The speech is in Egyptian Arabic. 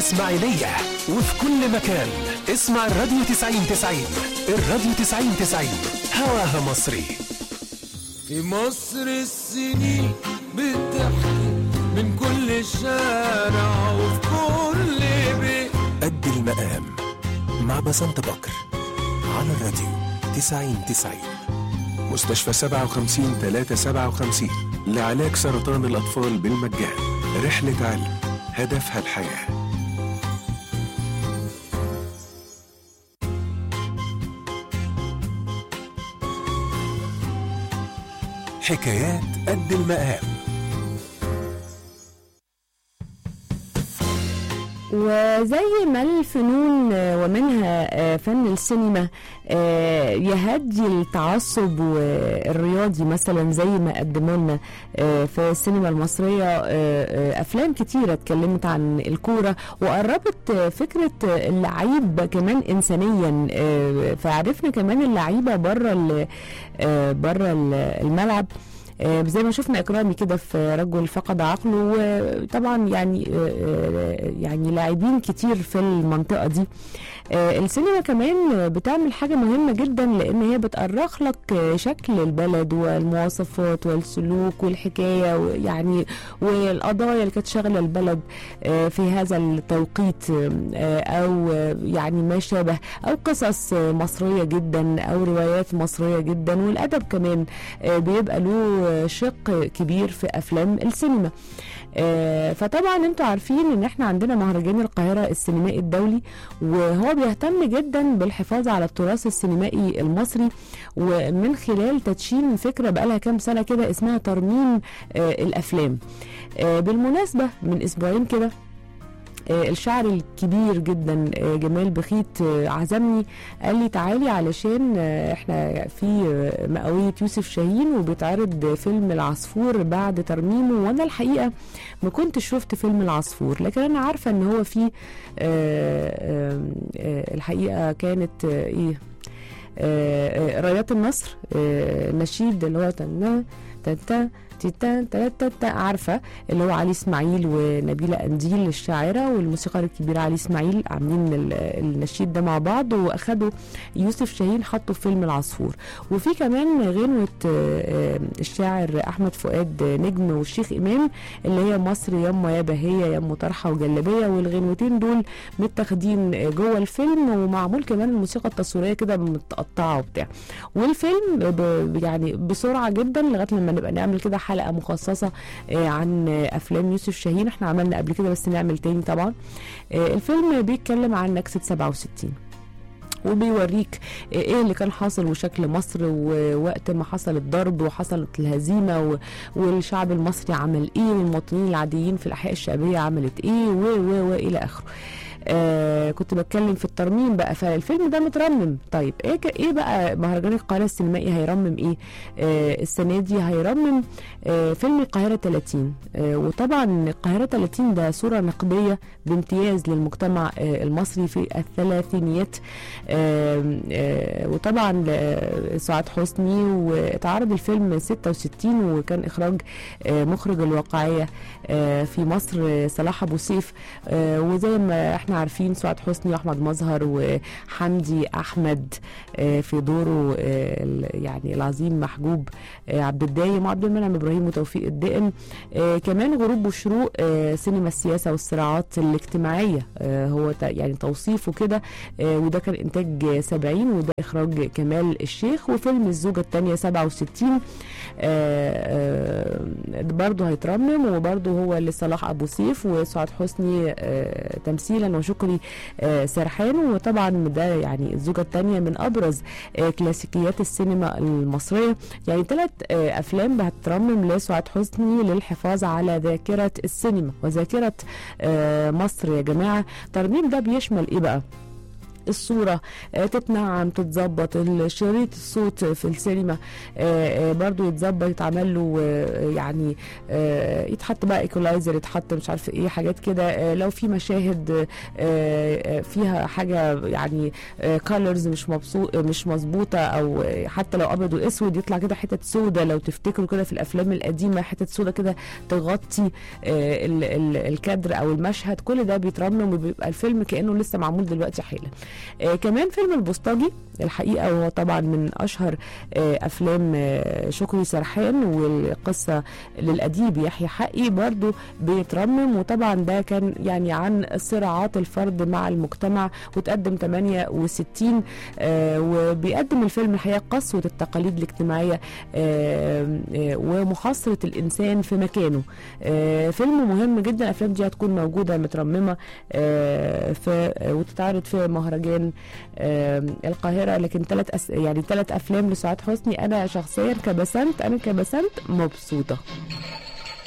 الإسماعيلية وفي كل مكان اسمع الراديو 90 90 الراديو 90 90 هواها مصري في مصر السنين بتحكي من كل شارع وفي كل بيت قد المقام مع بسنت بكر على الراديو 90 90 مستشفى 57 357 لعلاج سرطان الأطفال بالمجان رحلة علم هدفها الحياه حكايات قد المقام وزي ما الفنون ومنها فن السينما يهدي التعصب الرياضي مثلا زي ما قدموا لنا في السينما المصرية أفلام كتيرة اتكلمت عن الكورة وقربت فكرة اللعيب كمان إنسانيا فعرفنا كمان اللعيبة بره بره الملعب زي ما شفنا اكرامي كده في رجل فقد عقله وطبعا يعني يعني لاعبين كتير في المنطقه دي السينما كمان بتعمل حاجه مهمه جدا لان هي بتأرخ لك شكل البلد والمواصفات والسلوك والحكايه يعني والقضايا اللي كانت شاغله البلد في هذا التوقيت او يعني ما شابه او قصص مصريه جدا او روايات مصريه جدا والادب كمان بيبقى له شق كبير في افلام السينما آه فطبعا انتوا عارفين ان احنا عندنا مهرجان القاهرة السينمائي الدولي وهو بيهتم جدا بالحفاظ على التراث السينمائي المصري ومن خلال تدشين فكرة بقالها كام سنة كده اسمها ترميم آه الافلام آه بالمناسبة من اسبوعين كده الشاعر الكبير جدا جمال بخيت عزمني قال لي تعالي علشان احنا في مئوية يوسف شاهين وبيتعرض فيلم العصفور بعد ترميمه وانا الحقيقة ما كنتش شفت فيلم العصفور لكن انا عارفة ان هو في الحقيقة كانت ايه رايات النصر نشيد اللي هو تنا تتا تيتا تلاتا عارفه اللي هو علي اسماعيل ونبيله قنديل الشاعره والموسيقار الكبير علي اسماعيل عاملين النشيد ده مع بعض واخدوا يوسف شاهين حطوا في فيلم العصفور وفي كمان غنوه الشاعر احمد فؤاد نجم والشيخ امام اللي هي مصر يما يا بهيه يا طرحه وجلابيه والغنوتين دول متاخدين جوه الفيلم ومعمول كمان الموسيقى التصويريه كده متقطعه وبتاع والفيلم يعني بسرعه جدا لغايه لما نبقى نعمل كده حلقه مخصصه عن افلام يوسف شاهين احنا عملنا قبل كده بس نعمل تاني طبعا الفيلم بيتكلم عن نكسه 67 وبيوريك ايه اللي كان حاصل وشكل مصر ووقت ما حصل الضرب وحصلت الهزيمه والشعب المصري عمل ايه والمواطنين العاديين في الاحياء الشعبيه عملت ايه و و والى اخره آه كنت بتكلم في الترميم بقى فالفيلم ده مترمم طيب ايه ايه بقى مهرجان القاهره السينمائي هيرمم ايه آه السنه دي هيرمم آه فيلم القاهره 30 آه وطبعا القاهره 30 ده صوره نقديه بامتياز للمجتمع آه المصري في الثلاثينيات آه آه وطبعا سعاد حسني واتعرض الفيلم 66 وكان اخراج آه مخرج الواقعيه آه في مصر صلاح ابو سيف آه وزي ما احنا عارفين سعاد حسني واحمد مظهر وحمدي احمد في دوره يعني العظيم محجوب عبد الدايم وعبد المنعم ابراهيم وتوفيق الدقن كمان غروب وشروق سينما السياسه والصراعات الاجتماعيه هو يعني توصيفه كده وده كان انتاج 70 وده اخراج كمال الشيخ وفيلم الزوجه الثانيه 67 برضه هيترمم وبرضه هو لصلاح ابو سيف وسعاد حسني تمثيلا وشكري سرحان وطبعا ده يعني الزوجه الثانيه من ابرز كلاسيكيات السينما المصريه يعني ثلاث افلام هتترمم لسعاد حسني للحفاظ على ذاكره السينما وذاكره مصر يا جماعه الترميم ده بيشمل ايه بقى الصوره آه، تتنعم تتظبط الشريط الصوت في السينما آه، آه، برضو يتظبط يتعمل له آه، يعني آه، يتحط بقى ايكولايزر يتحط مش عارف ايه حاجات كده آه، لو في مشاهد آه، آه، فيها حاجه يعني كالرز مش مبسوط مش مظبوطه او آه، حتى لو ابيض واسود يطلع كده حتت سودة لو تفتكروا كده في الافلام القديمه حتت سودة كده تغطي آه، ال- ال- الكادر او المشهد كل ده بيترمم وبيبقى الفيلم كانه لسه معمول دلوقتي حالا آه، كمان فيلم البوسطجي الحقيقه وهو طبعا من اشهر آه، افلام آه، شكري سرحان والقصه للاديب يحيى حقي برضو بيترمم وطبعا ده كان يعني عن صراعات الفرد مع المجتمع وتقدم 68 آه، وبيقدم الفيلم الحقيقه قسوه التقاليد الاجتماعيه آه، آه، ومحاصره الانسان في مكانه آه، فيلم مهم جدا الافلام دي هتكون موجوده مترممه آه، في وتتعرض في مهرجان آه، القاهره لكن ثلاث أس... يعني ثلاث افلام لسعاد حسني انا شخصيا كبسنت انا كبسنت مبسوطه